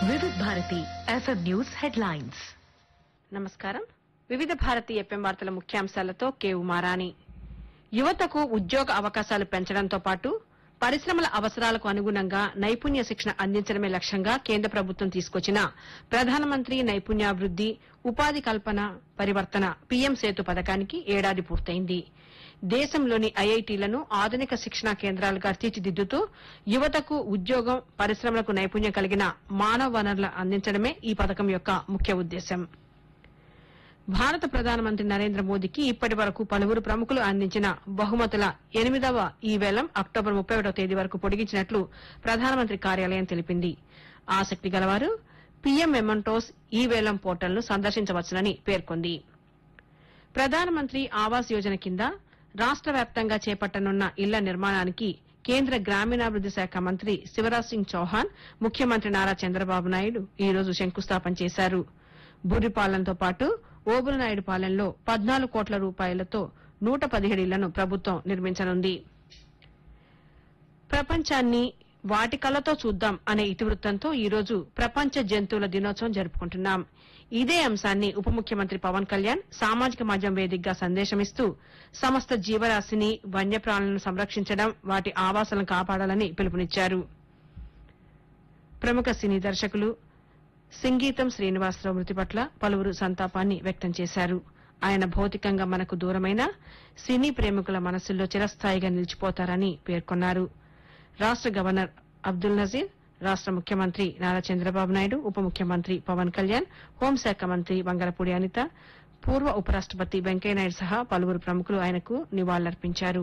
వివిధ Bharati FM news headlines నమస్కారం వివిధ భారతి ఎఫ్ఎం వార్తల ముఖ్యాంశాలతో కే ఉమారాణి యువతకు ఉద్యోగ అవకాశాలు పెంచడంతో పాటు పరిశ్రమల అవసరాలకు అనుగుణంగా నైపుణ్య శిక్షణ అందించడమే లక్ష్యంగా కేంద్ర ప్రభుత్వం తీసుకొచ్చిన ప్రధానమంత్రి నైపుణ్యాభివృద్ది ఉపాధి కల్పన పరివర్తన పీఎం సేతు పథకానికి ఏడాది పూర్తయింది దేశంలోని ఐఐటీలను ఆధునిక శిక్షణా కేంద్రాలుగా తీర్చిదిద్దుతూ యువతకు ఉద్యోగం పరిశ్రమలకు నైపుణ్యం కలిగిన మానవ వనరులు అందించడమే ఈ పథకం యొక్క ముఖ్య ఉద్దేశం భారత ప్రధానమంత్రి నరేంద్ర మోదీకి ఇప్పటి వరకు పలువురు ప్రముఖులు అందించిన బహుమతుల ఎనిమిదవ ఈ వేలం అక్టోబర్ ముప్పై ఒకటో తేదీ వరకు పొడిగించినట్లు ప్రధానమంత్రి కార్యాలయం తెలిపింది ఆసక్తి గలవారు పీఎం మెమంటోస్ ఈ వేలం పోర్టల్ను సందర్శించవచ్చునని పేర్కొంది ప్రధానమంత్రి ఆవాస్ యోజన కింద రాష్ట వ్యాప్తంగా చేపట్టనున్న ఇళ్ల నిర్మాణానికి కేంద్ర గ్రామీణాభివృద్ది శాఖ మంత్రి శివరాజ్ సింగ్ చౌహాన్ ముఖ్యమంత్రి నారా చంద్రబాబు నాయుడు ఈ రోజు శంకుస్థాపన చేశారు బుర్రిపాలెంతో పాటు ఓబులనాయుడుపాలెంలో పద్నాలుగు కోట్ల రూపాయలతో నూట పదిహేడు ఇళ్లను ప్రభుత్వం నిర్మించనుంది ప్రపంచాన్ని వాటి కళ్ళతో చూద్దాం అనే ఇతివృత్తంతో ఈ రోజు ప్రపంచ జంతువుల దినోత్సవం జరుపుకుంటున్నాం ఇదే అంశాన్ని ఉప ముఖ్యమంత్రి పవన్ కళ్యాణ్ సామాజిక మాధ్యమం వేదికగా సందేశమిస్తూ సమస్త జీవరాశిని వన్యప్రాణులను సంరక్షించడం వాటి ఆవాసాలను కాపాడాలని పిలుపునిచ్చారు ప్రముఖ సినీ దర్శకులు సింగీతం శ్రీనివాసరావు మృతి పట్ల పలువురు సంతాపాన్ని వ్యక్తం చేశారు ఆయన భౌతికంగా మనకు దూరమైన సినీ ప్రేమికుల మనసుల్లో చిరస్థాయిగా నిలిచిపోతారని పేర్కొన్నారు రాష్ట గవర్నర్ అబ్దుల్ నజీర్ రాష్ట ముఖ్యమంత్రి నారా చంద్రబాబు నాయుడు ఉప ముఖ్యమంత్రి పవన్ కళ్యాణ్ హోంశాఖ మంత్రి బంగళపూడి అనిత పూర్వ ఉపరాష్టపతి వెంకయ్యనాయుడు సహా పలువురు ప్రముఖులు ఆయనకు నివాళులర్పించారు